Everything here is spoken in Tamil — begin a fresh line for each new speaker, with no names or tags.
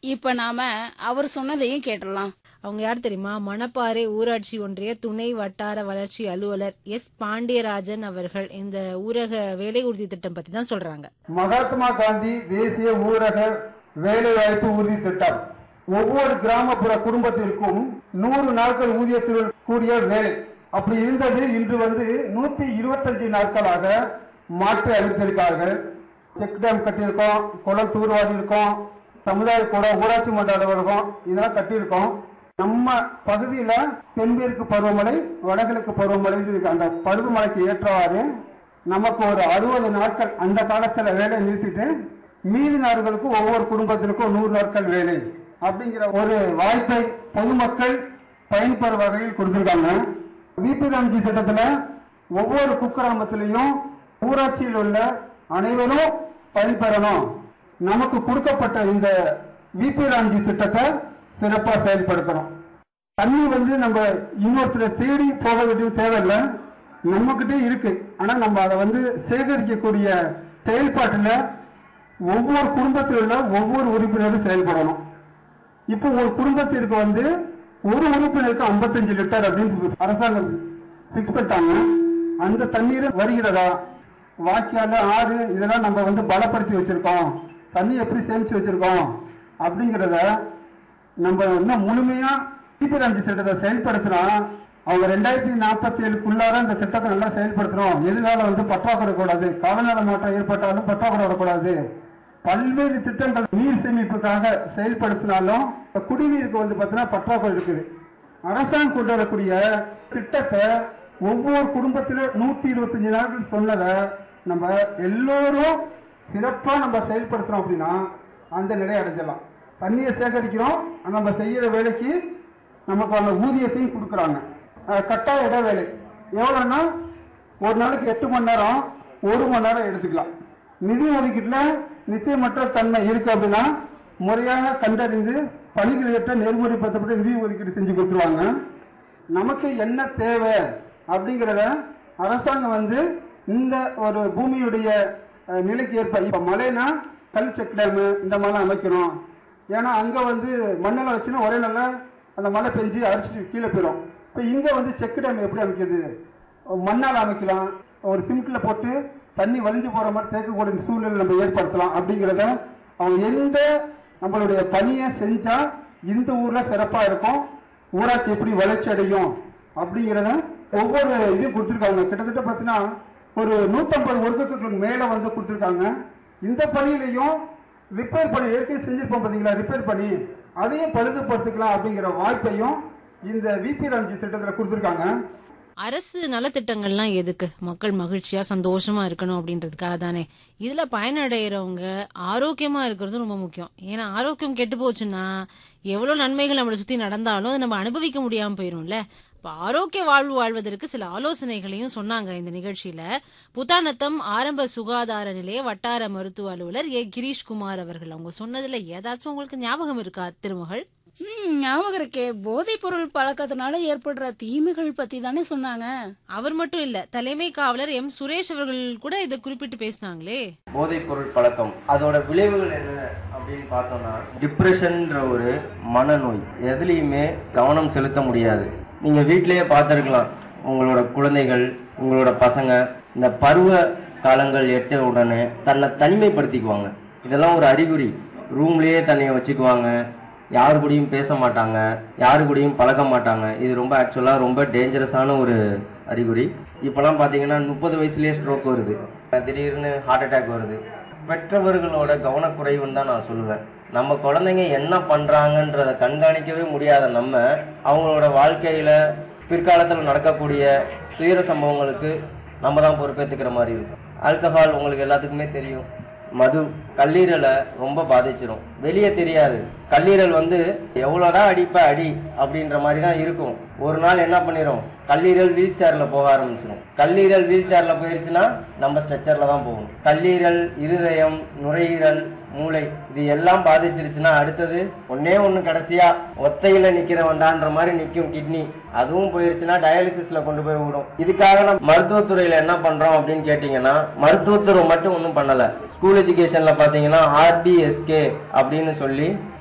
இப்ப நாம அவர் சொன்னதையும் கேட்டுடலாம்
அவங்க யார் தெரியுமா மணப்பாறை ஊராட்சி ஒன்றிய துணை வட்டார வளர்ச்சி அலுவலர் எஸ் பாண்டியராஜன் அவர்கள் இந்த ஊரக வேலை உறுதி திட்டம் பத்தி தான் சொல்றாங்க
மகாத்மா காந்தி தேசிய ஊரக வேலைவாய்ப்பு உறுதி திட்டம் ஒவ்வொரு கிராமப்புற குடும்பத்திற்கும் நூறு நாட்கள் ஊதியத்துடன் கூடிய வேலை அப்படி இருந்தது இன்று வந்து நூத்தி இருபத்தஞ்சு நாட்களாக மாற்றி அறிவித்திருக்கார்கள் செக் டேம் கட்டியிருக்கோம் குளம் தூர்வாரி இருக்கோம் சமுதாய கூடம் ஊராட்சி மன்ற அலுவலகம் இதெல்லாம் கட்டியிருக்கோம் நம்ம பகுதியில தென்மேற்கு பருவமழை வடகிழக்கு பருவமழை இருக்கு அந்த பருவமழைக்கு ஏற்றவாறு நமக்கு ஒரு அறுபது நாட்கள் அந்த காலத்துல வேலை நிறுத்திட்டு மீதி நாடுகளுக்கு ஒவ்வொரு குடும்பத்திற்கும் நூறு நாட்கள் வேலை அப்படிங்கிற ஒரு வாய்ப்பை பொதுமக்கள் பயன்பெற வகையில் கொடுத்திருக்காங்க விபி ராம்ஜி திட்டத்துல ஒவ்வொரு குக்கிராமத்திலையும் ஊராட்சியில் உள்ள அனைவரும் பயன்பெறணும் நமக்கு கொடுக்கப்பட்ட இந்த விபி ராம்ஜி திட்டத்தை சிறப்பா செயல்படுத்தணும் தண்ணி வந்து நம்ம இன்னொருத்தர் தேடி போக வேண்டிய தேவையில்லை நம்மகிட்டே இருக்கு ஆனா நம்ம அதை வந்து சேகரிக்கக்கூடிய செயல்பாட்டுல ஒவ்வொரு குடும்பத்தில் உள்ள ஒவ்வொரு உறுப்பினரும் செயல்படணும் இப்போ ஒரு குடும்பத்திற்கு வந்து ஒரு உறுப்பினருக்கு 55 லிட்டர் அப்படின்னு அரசாங்கம் பிக்ஸ் பண்ணிட்டாங்க அந்த தண்ணீர் வருகிறதா வாய்க்கால் ஆறு இதெல்லாம் நம்ம வந்து பலப்படுத்தி வச்சிருக்கோம் தண்ணி எப்படி சேமிச்சு வச்சிருக்கோம் அப்படிங்கிறத நம்ம இன்னும் முழுமையா டிபி அஞ்சு திட்டத்தை செயல்படுத்தினா அவங்க ரெண்டாயிரத்தி நாற்பத்தி ஏழுக்குள்ளார இந்த திட்டத்தை நல்லா செயல்படுத்தணும் எதிரால வந்து பற்றாக்குறை கூடாது காலநிலை மாற்றம் ஏற்பட்டாலும் பற்றாக்குறை வரக்கூடாது பல்வேறு திட்டங்கள் நீர் சேமிப்புக்காக செயல்படுத்தினாலும் இப்ப குடிநீருக்கு வந்து பார்த்தீங்கன்னா பற்றாக்குறை இருக்குது அரசாங்கம் கொண்டு வரக்கூடிய திட்டத்தை ஒவ்வொரு குடும்பத்திலும் நூத்தி இருபத்தஞ்சு நாட்கள் சொன்னதை நம்ம எல்லோரும் சிறப்பா நம்ம செயல்படுத்துறோம் அப்படின்னா அந்த நிலையை அடைஞ்சிடலாம் தண்ணியை சேகரிக்கிறோம் ஆனா நம்ம செய்யற வேலைக்கு நமக்கு அந்த ஊதியத்தையும் கொடுக்குறாங்க அஹ் கட்டாய இடைவேளை எவ்வளோன்னா ஒரு நாளைக்கு எட்டு மணி நேரம் ஒரு மணி நேரம் எடுத்துக்கலாம் நிதி ஒதுக்கீட்டுல நிச்சயமற்ற தன்மை இருக்கு அப்படின்னா முறையாக கண்டறிந்து பணிகள் ஏற்ற நெறிமுறைப்படுத்தப்பட்ட நிதி ஒதுக்கீடு செஞ்சு கொடுத்துருவாங்க நமக்கு என்ன தேவை அப்படிங்கிறத அரசாங்கம் வந்து இந்த ஒரு பூமியுடைய அஹ், நிலைக்கு ஏற்ப இப்ப மழைனா கல் செக் டேமு இந்த மாதிரிலாம் அமைக்கணும் ஏன்னா அங்க வந்து மண்ணெல்லாம் வச்சுன்னா ஒரே நாள்ல அந்த மழை பெஞ்சு அரிச்சிட்டு கீழே போயிடும் இப்போ இங்க வந்து செக் டேம் எப்படி அமைக்கிறது மண்ணால் அமைக்கலாம் ஒரு சிமெண்ட்ல போட்டு தண்ணி வலிஞ்சு போற மாதிரி தேக்கக்கூடிய சூழ்நிலை நம்ம ஏற்படுத்தலாம் அப்படிங்கிறத அவங்க எந்த நம்மளுடைய பணியை செஞ்சா இந்த ஊர்ல சிறப்பா இருக்கும் ஊராட்சி எப்படி வளர்ச்சி அடையும் அப்படிங்கிறத ஒவ்வொரு இதையும் கொடுத்துருக்காங்க கிட்டத்தட்ட பார்த்தீங்கன்னா ஒரு நூற்றம்பது ஒர்க்குகளுக்கு மேலே வந்து கொடுத்துருக்காங்க இந்த பணியிலையும் ரிப்பேர் பண்ணி ஏற்கனவே செஞ்சிருப்போம் பார்த்தீங்களா ரிப்பேர் பண்ணி அதையும் பழுதுபடுத்திக்கலாம் அப்படிங்கிற வாய்ப்பையும் இந்த விபி ராம்ஜி திட்டத்தில் கொடுத்துருக்காங்க
அரசு நலத்திட்டங்கள்லாம் எதுக்கு மக்கள் மகிழ்ச்சியா சந்தோஷமா இருக்கணும் அப்படின்றதுக்காக தானே இதுல பயனடைகிறவங்க ஆரோக்கியமா இருக்கிறது ரொம்ப முக்கியம் ஏன்னா ஆரோக்கியம் கெட்டு போச்சுன்னா எவ்வளவு நன்மைகள் நம்மளை சுத்தி நடந்தாலும் அதை நம்ம அனுபவிக்க முடியாம போயிரும்ல இப்ப ஆரோக்கிய வாழ்வு வாழ்வதற்கு சில ஆலோசனைகளையும் சொன்னாங்க இந்த நிகழ்ச்சியில புத்தானத்தம் ஆரம்ப சுகாதார நிலைய வட்டார மருத்துவ அலுவலர் ஏ கிரீஷ்குமார் அவர்கள் அவங்க சொன்னதுல ஏதாச்சும் உங்களுக்கு ஞாபகம் இருக்கா திருமகள்
ம் ஞாபகம் இருக்கே போதைப் பொருள் பழக்கத்தினால ஏற்படுற தீமைகள் பத்தி தானே சொன்னாங்க
அவர் மட்டும் இல்ல தலைமை காவலர் எம் சுரேஷ் அவர்கள் கூட இதை குறிப்பிட்டு பேசினாங்களே
போதைப் பொருள் பழக்கம் அதோட விளைவுகள் என்ன அப்படின்னு பார்த்தோம்னா டிப்ரெஷன்ன்ற ஒரு மனநோய் எதுலேயுமே கவனம் செலுத்த முடியாது நீங்கள் வீட்டிலேயே பார்த்துருக்கலாம் உங்களோட குழந்தைகள் உங்களோட பசங்க இந்த பருவ காலங்கள் எட்ட உடனே தன்னை தனிமைப்படுத்திக்குவாங்க இதெல்லாம் ஒரு அறிகுறி ரூம்லேயே தன்னையை வச்சுக்குவாங்க யாரு கூடயும் பேச மாட்டாங்க யாரு கூடயும் பழக மாட்டாங்க இது ரொம்ப ஆக்சுவலாக ரொம்ப டேஞ்சரஸான ஒரு அறிகுறி இப்போலாம் பார்த்தீங்கன்னா முப்பது வயசுலேயே ஸ்ட்ரோக் வருது திடீர்னு ஹார்ட் அட்டாக் வருது பெற்றவர்களோட கவனக்குறைவுன்னு தான் நான் சொல்லுவேன் நம்ம குழந்தைங்க என்ன பண்ணுறாங்கன்றதை கண்காணிக்கவே முடியாத நம்ம அவங்களோட வாழ்க்கையில் பிற்காலத்தில் நடக்கக்கூடிய துயர சம்பவங்களுக்கு நம்ம தான் பொறுப்பேற்றுக்கிற மாதிரி இருக்கும் ஆல்கஹால் உங்களுக்கு எல்லாத்துக்குமே தெரியும் மது கல்லீரலை ரொம்ப பாதிச்சிரும் வெளியே தெரியாது கல்லீரல் வந்து எவ்வளோதான் அடிப்ப அடி அப்படின்ற மாதிரி தான் இருக்கும் ஒரு நாள் என்ன பண்ணிரும் கல்லீரல் வீல் சேர்ல போக ஆரம்பிச்சிடும் கல்லீரல் வீல் சேர்ல போயிருச்சுன்னா நம்ம ஸ்ட்ரெச்சர்ல தான் போகணும் கல்லீரல் இருதயம் நுரையீரல் மூளை இது எல்லாம் பாதிச்சிருச்சுன்னா அடுத்தது ஒன்னே ஒண்ணு கடைசியா ஒத்தையில நிக்கிறவன்டான்ற மாதிரி நிக்கும் கிட்னி அதுவும் போயிருச்சுன்னா டயாலிசிஸ்ல கொண்டு போய் விடும் இதுக்காக நம்ம மருத்துவத்துறையில என்ன பண்றோம் அப்படின்னு கேட்டீங்கன்னா மருத்துவத்துறை மட்டும் ஒன்றும் பண்ணல ஸ்கூல் எஜுகேஷன்ல பாத்தீங்கன்னா ஆர்டிஎஸ்கே அப்படின்னு சொல்லி